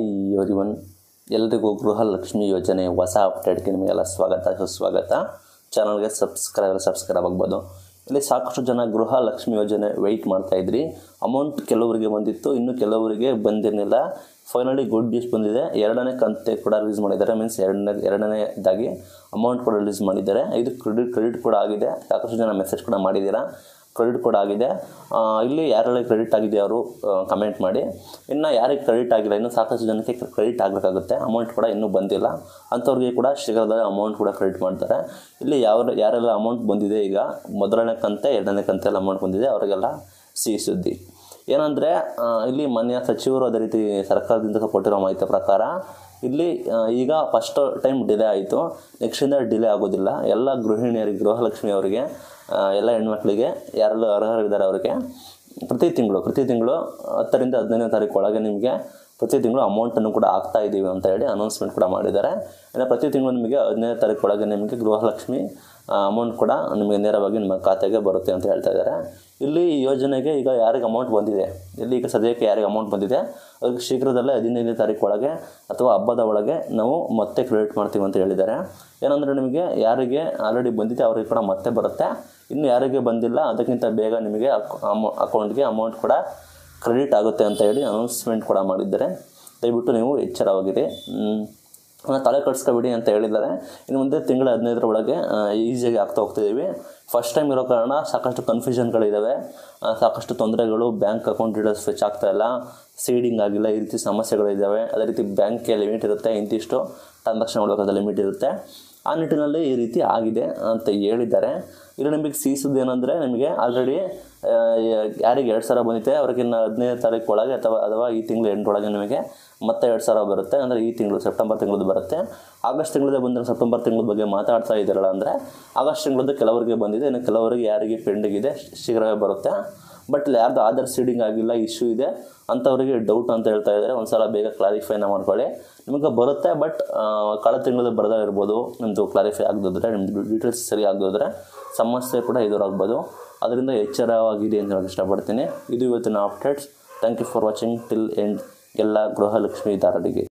Everyone ಎಲ್ರಿಗೂ ಗೃಹಲಕ್ಷ್ಮಿ ಯೋಜನೆ ಹೊಸ ಅಪ್ಡೇಟ್ಗೆ ನಿಮಗೆಲ್ಲ ಸ್ವಾಗತ ಸುಸ್ವಾಗತ ಚಾನಲ್ಗೆ ಸಬ್ಸ್ಕ್ರೈಬ್ ಸಬ್ಸ್ಕ್ರೈಬ್ ಆಗ್ಬೋದು ಇಲ್ಲಿ ಸಾಕಷ್ಟು ಜನ ಗೃಹಲಕ್ಷ್ಮಿ ಯೋಜನೆ ವೆಯ್ಟ್ ಮಾಡ್ತಾ ಇದ್ರಿ ಅಮೌಂಟ್ ಕೆಲವರಿಗೆ ಬಂದಿತ್ತು ಇನ್ನು ಕೆಲವರಿಗೆ ಬಂದಿರಲಿಲ್ಲ ಫೈನಲಿ ಗುಡ್ ನ್ಯೂಸ್ ಬಂದಿದೆ ಎರಡನೇ ಕಂತೆ ಕೂಡ ರಿಲೀಸ್ ಮಾಡಿದ್ದಾರೆ ಮೀನ್ಸ್ ಎರಡನೇ ಎರಡನೇದಾಗಿ ಅಮೌಂಟ್ ಕೂಡ ರಿಲೀಸ್ ಮಾಡಿದ್ದಾರೆ ಇದು ಕ್ರೆಡಿಟ್ ಕ್ರೆಡಿಟ್ ಕೂಡ ಆಗಿದೆ ಸಾಕಷ್ಟು ಜನ ಮೆಸೇಜ್ ಕೂಡ ಮಾಡಿದ್ದೀರಾ ಕ್ರೆಡಿಟ್ ಕೂಡ ಆಗಿದೆ ಆ, ಇಲ್ಲಿ ಯಾರೆಲ್ಲ ಕ್ರೆಡಿಟ್ ಆಗಿದೆ ಅವರು ಕಮೆಂಟ್ ಮಾಡಿ ಇನ್ನು ಯಾರಿಗೆ ಕ್ರೆಡಿಟ್ ಆಗಿಲ್ಲ ಇನ್ನೂ ಸಾಕಷ್ಟು ಜನಕ್ಕೆ ಕ್ರೆಡಿಟ್ ಆಗಬೇಕಾಗುತ್ತೆ ಅಮೌಂಟ್ ಕೂಡ ಇನ್ನೂ ಬಂದಿಲ್ಲ ಅಂಥವ್ರಿಗೆ ಕೂಡ ಶೀಘ್ರದಲ್ಲೇ ಅಮೌಂಟ್ ಕೂಡ ಕ್ರೆಡಿಟ್ ಮಾಡ್ತಾರೆ ಇಲ್ಲಿ ಯಾವ ಯಾರೆಲ್ಲ ಅಮೌಂಟ್ ಬಂದಿದೆ ಈಗ ಮೊದಲನೇ ಕಂತೆ ಎರಡನೇ ಕಂತೆಲ್ಲ ಅಮೌಂಟ್ ಬಂದಿದೆ ಅವರಿಗೆಲ್ಲ ಸಿಹಿ ಸುದ್ದಿ ಏನಂದರೆ ಇಲ್ಲಿ ಮಾನ್ಯ ಸಚಿವರು ಅದೇ ರೀತಿ ಸರ್ಕಾರದಿಂದ ಕೊಟ್ಟಿರೋ ಮಾಹಿತಿ ಪ್ರಕಾರ ಇಲ್ಲಿ ಆ, ಈಗ ಫಸ್ಟ್ ಟೈಮ್ ಡಿಲೇ ಆಯಿತು ನೆಕ್ಸ್ಟಿಂದ ಡಿಲೇ ಆಗೋದಿಲ್ಲ ಎಲ್ಲ ಗೃಹಿಣಿಯರಿಗೆ ಗೃಹಲಕ್ಷ್ಮಿ ಅವರಿಗೆ ಆ, ಎಲ್ಲ ಹೆಣ್ಮಕ್ಳಿಗೆ ಯಾರೆಲ್ಲ ಅರ್ಹರಿದ್ದಾರೆ ಅವರಿಗೆ ಪ್ರತಿ ತಿಂಗಳು ಪ್ರತಿ ತಿಂಗಳು ಹತ್ತರಿಂದ ಹದಿನೈದನೇ ತಾರೀಕು ಒಳಗೆ ನಿಮಗೆ ಪ್ರತಿ ತಿಂಗಳು ಅಮೌಂಟನ್ನು ಕೂಡ ಹಾಕ್ತಾ ಇದ್ದೀವಿ ಅಂತ ಹೇಳಿ ಅನೌನ್ಸ್ಮೆಂಟ್ ಕೂಡ ಮಾಡಿದ್ದಾರೆ ಇನ್ನು ಪ್ರತಿ ತಿಂಗಳು ನಿಮಗೆ ಹದಿನೈದು ತಾರೀಕು ಒಳಗೆ ನಿಮಗೆ ಗೃಹಲಕ್ಷ್ಮಿ ಅಮೌಂಟ್ ಕೂಡ ನಿಮಗೆ ನೇರವಾಗಿ ನಿಮ್ಮ ಖಾತೆಗೆ ಬರುತ್ತೆ ಅಂತ ಹೇಳ್ತಾ ಇದ್ದಾರೆ ಇಲ್ಲಿ ಈ ಯೋಜನೆಗೆ ಈಗ ಯಾರಿಗೆ ಅಮೌಂಟ್ ಬಂದಿದೆ ಇಲ್ಲಿ ಈಗ ಸದ್ಯಕ್ಕೆ ಯಾರಿಗೆ ಅಮೌಂಟ್ ಬಂದಿದೆ ಅವ್ರಿಗೆ ಶೀಘ್ರದಲ್ಲೇ ಹದಿನೈದನೇ ತಾರೀಕು ಒಳಗೆ ಅಥವಾ ಹಬ್ಬದ ಒಳಗೆ ನಾವು ಮತ್ತೆ ಕ್ರೆಡಿಟ್ ಮಾಡ್ತೀವಿ ಅಂತ ಹೇಳಿದ್ದಾರೆ ಏನಂದರೆ ನಿಮಗೆ ಯಾರಿಗೆ ಆಲ್ರೆಡಿ ಬಂದಿದೆ ಅವರಿಗೆ ಕೂಡ ಮತ್ತೆ ಬರುತ್ತೆ ಇನ್ನು ಯಾರಿಗೆ ಬಂದಿಲ್ಲ ಅದಕ್ಕಿಂತ ಬೇಗ ನಿಮಗೆ ಅಕೌ ಅಕೌಂಟ್ಗೆ ಅಮೌಂಟ್ ಕೂಡ ಕ್ರೆಡಿಟ್ ಆಗುತ್ತೆ ಅಂತ ಹೇಳಿ ಅನೌನ್ಸ್ಮೆಂಟ್ ಕೂಡ ಮಾಡಿದ್ದಾರೆ ದಯವಿಟ್ಟು ನೀವು ಎಚ್ಚರವಾಗಿರಿ ಹ್ಮ್. ಆ, ತಲೆ ಕಟ್ಸ್ಕೊಬಿಡಿ ಅಂತ ಹೇಳಿದ್ದಾರೆ ಇನ್ನು ಮುಂದೆ ತಿಂಗಳ ಹದಿನೈದರ ಒಳಗೆ ಈಸಿಯಾಗಿ ಆಗ್ತಾ ಹೋಗ್ತಿದ್ದೀವಿ ಫಸ್ಟ್ ಟೈಮ್ ಇರೋ ಕಾರಣ ಸಾಕಷ್ಟು ಕನ್ಫ್ಯೂಷನ್ಗಳಿದ್ದಾವೆ ಆ, ಸಾಕಷ್ಟು ತೊಂದರೆಗಳು ಬ್ಯಾಂಕ್ ಅಕೌಂಟ್ ಡೀಟೇಲ್ಸ್ ಫೆಚ್ ಆಗ್ತಾ ಇಲ್ಲ ಸೀಡಿಂಗ್ ಆಗಿಲ್ಲ ಈ ರೀತಿ ಸಮಸ್ಯೆಗಳಿದ್ದಾವೆ ಅದೇ ರೀತಿ ಬ್ಯಾಂಕ್ಗೆ ಲಿಮಿಟ್ ಇರುತ್ತೆ ಇಂತಿಷ್ಟು ಟ್ರಾನ್ಸಾಕ್ಷನ್ ಮಾಡಬೇಕಾದ ಲಿಮಿಟ್ ಇರುತ್ತೆ ಆ ನಿಟ್ಟಿನಲ್ಲಿ ಈ ರೀತಿ ಆಗಿದೆ ಅಂತ ಹೇಳಿದ್ದಾರೆ ಇಲ್ಲಿ ನಿಮಗೆ ಸಿಹಿ ಸುದ್ದಿ ಏನಂದರೆ ನಿಮಗೆ ಆಲ್ರೆಡಿ ಯಾರಿಗೆ ಎರಡು ಸಾವಿರ ಬಂದಿದೆ ಅವ್ರಿಗೆ ಇನ್ನು ಹದಿನೈದು ತಾರೀಕು ಒಳಗೆ ಅಥವಾ ಅಥವಾ ಈ ತಿಂಗಳು ಎಂಟರೊಳಗೆ ನಿಮಗೆ ಮತ್ತೆ ಎರಡು ಸಾವಿರ ಬರುತ್ತೆ ಅಂದರೆ ಈ ತಿಂಗಳು ಸೆಪ್ಟೆಂಬರ್ ತಿಂಗಳದ್ದು ಬರುತ್ತೆ ಆಗಸ್ಟ್ ತಿಂಗಳದೇ ಬಂದರೆ ಸೆಪ್ಟೆಂಬರ್ ತಿಂಗಳ ಬಗ್ಗೆ ಮಾತಾಡ್ತಾ ಇದ್ದೀರಲ್ಲ ಅಂದರೆ ಆಗಸ್ಟ್ ತಿಂಗಳದ್ದು ಕೆಲವರಿಗೆ ಬಂದಿದೆ ಇನ್ನು ಕೆಲವರಿಗೆ ಯಾರಿಗೆ ಪೆಂಡಿಂಗ್ ಇದೆ ಶೀಘ್ರವೇ ಬರುತ್ತೆ ಬಟ್ ಇಲ್ಲಿ ಯಾರ್ದು ಆಧಾರ್ ಸೀಡಿಂಗ್ ಆಗಿಲ್ಲ ಇಶ್ಯೂ ಇದೆ ಅಂಥವರಿಗೆ ಡೌಟ್ ಅಂತ ಹೇಳ್ತಾ ಇದ್ದಾರೆ ಒಂದ್ಸಲ ಬೇಗ ಕ್ಲಾರಿಫೈನ ಮಾಡ್ಕೊಳ್ಳಿ ನಿಮಗೆ ಬರುತ್ತೆ ಬಟ್ ಕಳೆದ ತಿಂಗಳದ್ದು ಬರದೇ ಇರ್ಬೋದು ನಿಮ್ಮದು ಕ್ಲಾರಿಫೈ ಆಗದಿದ್ರೆ ನಿಮ್ಮದು ಡೀಟೇಲ್ಸ್ ಸರಿ ಆಗದಿದ್ರೆ ಸಮಸ್ಯೆ ಕೂಡ ಎದುರಾಗ್ಬೋದು ಅದರಿಂದ ಎಚ್ಚರವಾಗಿದೆ ಅಂತ ಹೇಳಕ್ಕೆ ಇಷ್ಟಪಡ್ತೀನಿ ಇದು ಇವತ್ತಿನ updates thank you for watching till end ಎಲ್ಲ ಗೃಹಲಕ್ಷ್ಮಿದಾರರಿಗೆ